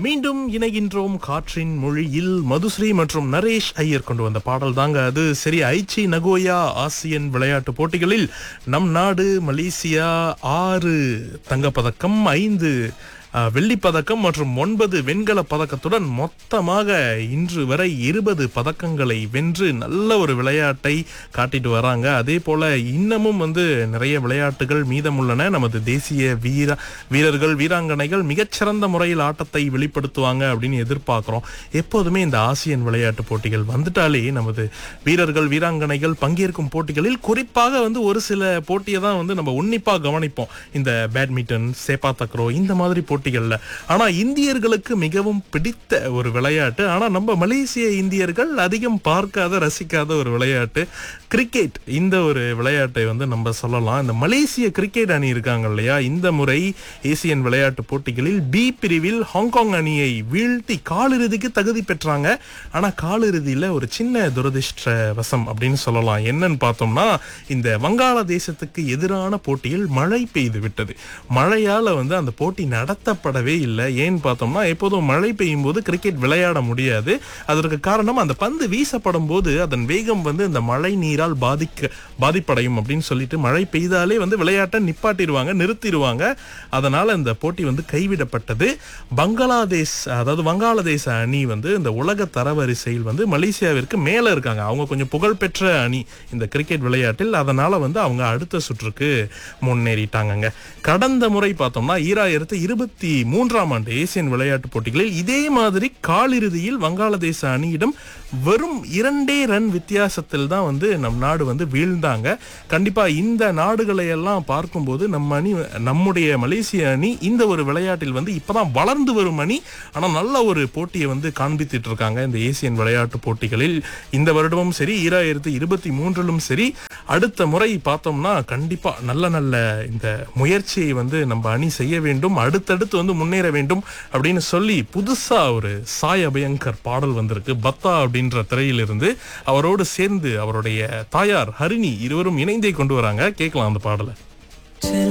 மீண்டும் இணைகின்றோம் காற்றின் மொழியில் மதுஸ்ரீ மற்றும் நரேஷ் ஐயர் கொண்டு வந்த பாடல் தாங்க அது சரி ஐச்சி நகோயா ஆசியன் விளையாட்டு போட்டிகளில் நம் நாடு மலேசியா ஆறு தங்கப்பதக்கம் ஐந்து அஹ், வெள்ளிப் பதக்கம் மற்றும் ஒன்பது வெண்கல பதக்கத்துடன் மொத்தமாக இன்று வரை இருபது பதக்கங்களை வென்று நல்ல ஒரு விளையாட்டை காட்டிட்டு வராங்க அதே போல இன்னமும் வந்து நிறைய விளையாட்டுகள் மீதமுள்ளன நமது தேசிய வீர வீரர்கள் வீராங்கனைகள் மிகச்சிறந்த முறையில் ஆட்டத்தை வெளிப்படுத்துவாங்க அப்படின்னு எதிர்பார்க்கிறோம் எப்போதுமே இந்த ஆசியன் விளையாட்டு போட்டிகள் வந்துட்டாலே நமது வீரர்கள் வீராங்கனைகள் பங்கேற்கும் போட்டிகளில் குறிப்பாக வந்து ஒரு சில போட்டியை தான் வந்து நம்ம உன்னிப்பா கவனிப்போம் இந்த பேட்மிண்டன் சேப்பா தக்ரோ இந்த மாதிரி போட்டிகள்ல ஆனா இந்தியர்களுக்கு மிகவும் பிடித்த ஒரு விளையாட்டு ஆனா நம்ம மலேசிய இந்தியர்கள் அதிகம் பார்க்காத ரசிக்காத ஒரு விளையாட்டு கிரிக்கெட் இந்த ஒரு விளையாட்டை வந்து நம்ம சொல்லலாம் இந்த மலேசிய கிரிக்கெட் அணி இருக்காங்க இல்லையா இந்த முறை ஏசியன் விளையாட்டு போட்டிகளில் பி பிரிவில் ஹாங்காங் அணியை வீழ்த்தி காலிறுதிக்கு தகுதி பெற்றாங்க ஆனா காலிறுதியில ஒரு சின்ன துரதிர்ஷ்ட வசம் அப்படின்னு சொல்லலாம் என்னன்னு பார்த்தோம்னா இந்த வங்காளதேசத்துக்கு எதிரான போட்டியில் மழை பெய்து விட்டது மழையால வந்து அந்த போட்டி நடத்தப்படவே இல்லை ஏன்னு பார்த்தோம்னா எப்போதும் மழை பெய்யும் போது கிரிக்கெட் விளையாட முடியாது அதற்கு காரணம் அந்த பந்து வீசப்படும் போது அதன் வேகம் வந்து இந்த மழை நீரால் பாதிக்க பாதிப்படையும் அப்படின்னு சொல்லிட்டு மழை பெய்தாலே வந்து விளையாட்டை நிப்பாட்டிடுவாங்க நிறுத்திடுவாங்க அதனால இந்த போட்டி வந்து கைவிடப்பட்டது பங்களாதேஷ் அதாவது வங்காளதேச அணி வந்து இந்த உலக தரவரிசையில் வந்து மலேசியாவிற்கு மேல இருக்காங்க அவங்க கொஞ்சம் புகழ்பெற்ற அணி இந்த கிரிக்கெட் விளையாட்டில் அதனால வந்து அவங்க அடுத்த சுற்றுக்கு முன்னேறிட்டாங்கங்க கடந்த முறை பார்த்தோம்னா ஈராயிரத்து இருபத்தி மூன்றாம் ஆண்டு ஏசியன் விளையாட்டு போட்டிகளில் இதே மாதிரி காலிறுதியில் வங்காளதேச அணியிடம் வெறும் இரண்டே ரன் வித்தியாசத்தில் தான் வந்து நம் நாடு வந்து வீழ்ந்தாங்க கண்டிப்பா இந்த நாடுகளை எல்லாம் பார்க்கும்போது நம்ம அணி நம்முடைய மலேசிய அணி இந்த ஒரு விளையாட்டில் வந்து இப்பதான் வளர்ந்து வரும் அணி ஆனா நல்ல ஒரு போட்டியை வந்து காண்பித்துட்டு இருக்காங்க இந்த ஏசியன் விளையாட்டு போட்டிகளில் இந்த வருடமும் சரி ஈராயிரத்து இருபத்தி மூன்றிலும் சரி அடுத்த முறை பார்த்தோம்னா கண்டிப்பா நல்ல நல்ல இந்த முயற்சியை வந்து நம்ம அணி செய்ய வேண்டும் அடுத்தடுத்து வந்து முன்னேற வேண்டும் அப்படின்னு சொல்லி புதுசா ஒரு சாய் அபயங்கர் பாடல் வந்திருக்கு பத்தா அப்படின்ற திரையிலிருந்து அவரோடு சேர்ந்து அவருடைய தாயார் ஹரிணி இருவரும் இணைந்தே கொண்டு வராங்க கேட்கலாம் அந்த பாடலை செல்ல